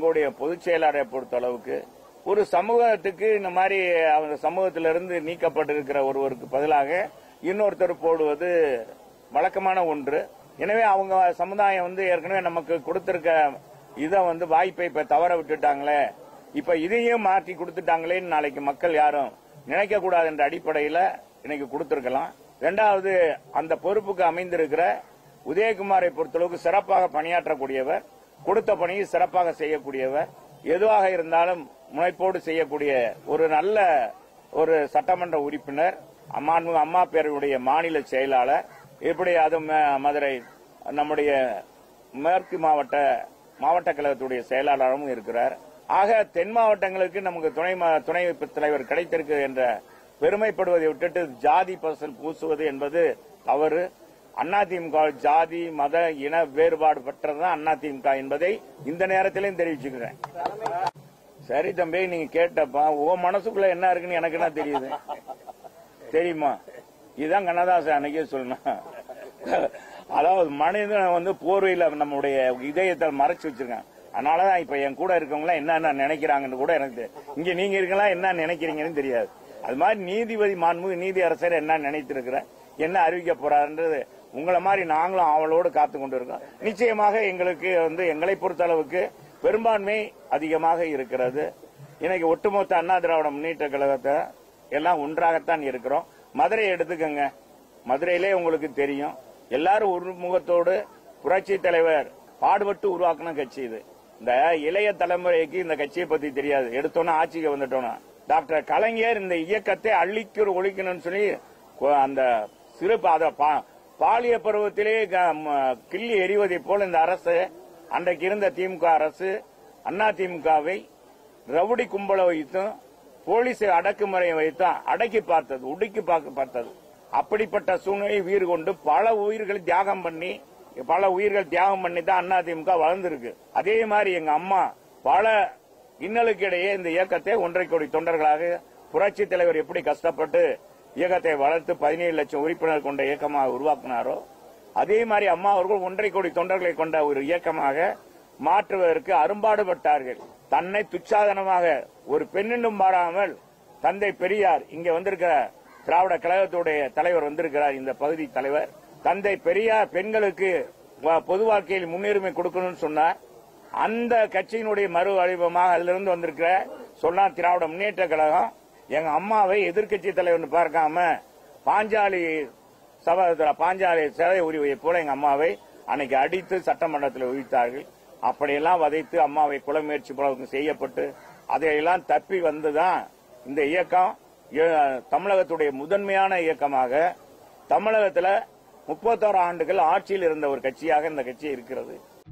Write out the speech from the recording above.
எங்களுடைய பொதுச் செயலாளரை பொறுத்த அளவுக்கு ஒரு சமூகத்துக்கு இந்த மாதிரி அவங்க சமூகத்திலிருந்து நீக்கப்பட்டிருக்கிற ஒருவருக்கு பதிலாக இன்னொருத்தர் போடுவது வழக்கமான ஒன்று எனவே அவங்க சமுதாயம் வந்து ஏற்கனவே நமக்கு கொடுத்திருக்க இதை வந்து வாய்ப்பை இப்ப தவற விட்டுட்டாங்களே இப்ப இதையும் மாற்றி கொடுத்துட்டாங்களேன்னு நாளைக்கு மக்கள் யாரும் நினைக்க கூடாது என்ற அடிப்படையில இன்னைக்கு கொடுத்திருக்கலாம் ரெண்டாவது அந்த பொறுப்புக்கு அமைந்திருக்கிற உதயகுமாரை பொறுத்தளவுக்கு சிறப்பாக பணியாற்றக்கூடியவர் கொடுத்த பணியை சிறப்பாக செய்யக்கூடியவர் எதுவாக இருந்தாலும் முனைப்போடு செய்யக்கூடிய ஒரு நல்ல ஒரு சட்டமன்ற உறுப்பினர் அம்மா அம்மா பேரவையுடைய மாநில செயலாளர் இப்படி அது ம- மதுரை நம்முடைய மேற்கு மாவட்ட மாவட்ட கழகத்துடைய செயலாளரும் இருக்கிறார் ஆக தென் மாவட்டங்களுக்கு நமக்கு துணை மா- துணை தலைவர் கிடைத்திருக்கு என்ற பெருமைப்படுவதை விட்டுட்டு ஜாதி பசல் பூசுவது என்பது தவறு அதிமுக ஜாதி மத இன வேறுபாடு பெற்றதுதான் அதிமுக என்பதை இந்த நேரத்திலையும் தெரிவிச்சுக்கிறேன் சரி தம்பி நீங்க கேட்டப்பா உன் மனசுக்குள்ள என்ன இருக்குன்னு எனக்கு என்ன தெரியுது தெரியுமா இதுதான் கண்ணதாசன் அன்னைக்கே சொல்லணும் அதாவது மனிதன் வந்து போர்வையில நம்முடைய இதயத்தை மறைச்சு வச்சிருக்கான் அதனாலதான் இப்ப என் கூட இருக்கவங்க எல்லாம் என்னென்ன நினைக்கிறாங்கன்னு கூட எனக்கு தெ- இங்க நீங்க இருக்கலாம் என்ன நினைக்கிறீங்கன்னு தெரியாது அது மாதிரி நீதிபதி மாண்புமிகு நீதி அரசர் என்ன நினைத்திருக்கிற என்ன அறிவிக்க போறாருன்றது உங்களை மாதிரி நாங்களும் அவளோடு காத்து கொண்டு இருக்கோம் நிச்சயமாக எங்களுக்கு வந்து எங்களை பொறுத்த அளவுக்கு பெரும்பான்மை அதிகமாக இருக்கிறது இன்னைக்கு ஒட்டுமொத்த அண்ணா திராவிட முன்னேற்ற கழகத்தை எல்லாம் ஒன்றாகத்தான் இருக்கிறோம் மதுரையை எடுத்துக்கங்க மதுரையிலே உங்களுக்கு தெரியும் எல்லாரும் ஒரு முகத்தோடு புரட்சி தலைவர் பாடுபட்டு உருவாக்கின கட்சி இது இந்த இளைய தலைமுறைக்கு இந்த கட்சியை பத்தி தெரியாது எடுத்தோன்னா ஆட்சிக்கு வந்துட்டோம்னா டாக்டர் கலைஞர் இந்த இயக்கத்தை அள்ளிக்கு ஒழிக்கணும்னு சொல்லி கொ- அந்த சிறு அத பா- பாலிய பருவத்திலே க- ம- கிள்ளி எறிவதைப் போல இந்த அரசு அன்றைக்கு இருந்த திமுக அரசு அண்ணா திமுகவை ரவுடி கும்பலை வைத்தும் போலீஸ் அடக்குமுறையை வைத்தும் அடக்கி பார்த்தது உடுக்கி பார்க்க பார்த்தது அப்படிப்பட்ட சூழ்நிலையை வீறு கொண்டு பல உயிர்கள் தியாகம் பண்ணி பல உயிர்கள் தியாகம் பண்ணி தான் அதிமுக வளர்ந்திருக்கு அதே மாதிரி எங்க அம்மா பல இன்னலுக்கு இடையே இந்த இயக்கத்தை ஒன்றரை கோடி தொண்டர்களாக புரட்சி தலைவர் எப்படி கஷ்டப்பட்டு இயக்கத்தை வளர்த்து பதினேழு லட்சம் உறுப்பினர் கொண்ட இயக்கமாக உருவாக்கினாரோ அதே மாதிரி அம்மா அவர்கள் ஒன்றரை கோடி தொண்டர்களை கொண்ட ஒரு இயக்கமாக மாற்றுவதற்கு அரும்பாடுபட்டார்கள் தன்னை துச்சாதனமாக ஒரு பெண்ணினும் பாராமல் தந்தை பெரியார் இங்க வந்திருக்கிற திராவிட கழகத்துடைய தலைவர் வந்திருக்கிறார் இந்த பகுதி தலைவர் தந்தை பெரியார் பெண்களுக்கு வ- பொது வாழ்க்கையில் முன்னுரிமை கொடுக்கணும்னு சொன்னார் அந்த கட்சியினுடைய மறு வடிவமாக அதிலிருந்து வந்திருக்கிற சொன்னார் திராவிட முன்னேற்ற கழகம் எங்க அம்மாவை எதிர்க்கட்சி தலைவர்னு பார்க்காம பாஞ்சாலி சபதத்துல பாஞ்சாலி சிறை உரிவையை போல எங்க அம்மாவை அன்னைக்கு அடித்து சட்டமன்றத்தில் உயிர்த்தார்கள் அப்படியெல்லாம் வதைத்து அம்மாவை கொலை முயற்சி போல செய்யப்பட்டு அதையெல்லாம் தப்பி வந்துதான் இந்த இயக்கம் எ- தமிழகத்துடைய முதன்மையான இயக்கமாக தமிழகத்துல முப்பத்தோரு ஆண்டுகள் ஆட்சியில் இருந்த ஒரு கட்சியாக இந்த கட்சி இருக்கிறது